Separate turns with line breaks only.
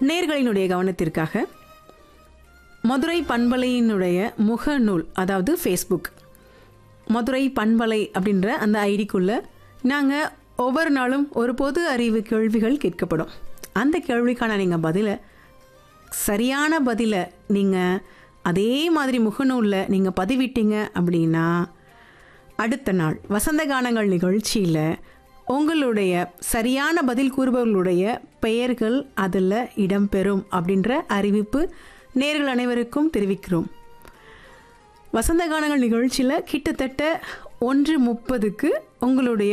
நேர்களினுடைய கவனத்திற்காக மதுரை பண்பலையினுடைய முகநூல் அதாவது ஃபேஸ்புக் மதுரை பண்பலை அப்படின்ற அந்த ஐடிக்குள்ளே நாங்கள் ஒவ்வொரு நாளும் ஒரு பொது அறிவு கேள்விகள் கேட்கப்படும் அந்த கேள்விக்கான நீங்கள் பதிலை சரியான பதிலை நீங்கள் அதே மாதிரி முகநூலில் நீங்கள் பதிவிட்டீங்க அப்படின்னா அடுத்த நாள் வசந்த கானங்கள் நிகழ்ச்சியில் உங்களுடைய சரியான பதில் கூறுபவர்களுடைய பெயர்கள் அதில் இடம்பெறும் அப்படின்ற அறிவிப்பு நேர்கள் அனைவருக்கும் தெரிவிக்கிறோம் வசந்த கானங்கள் நிகழ்ச்சியில் கிட்டத்தட்ட ஒன்று முப்பதுக்கு உங்களுடைய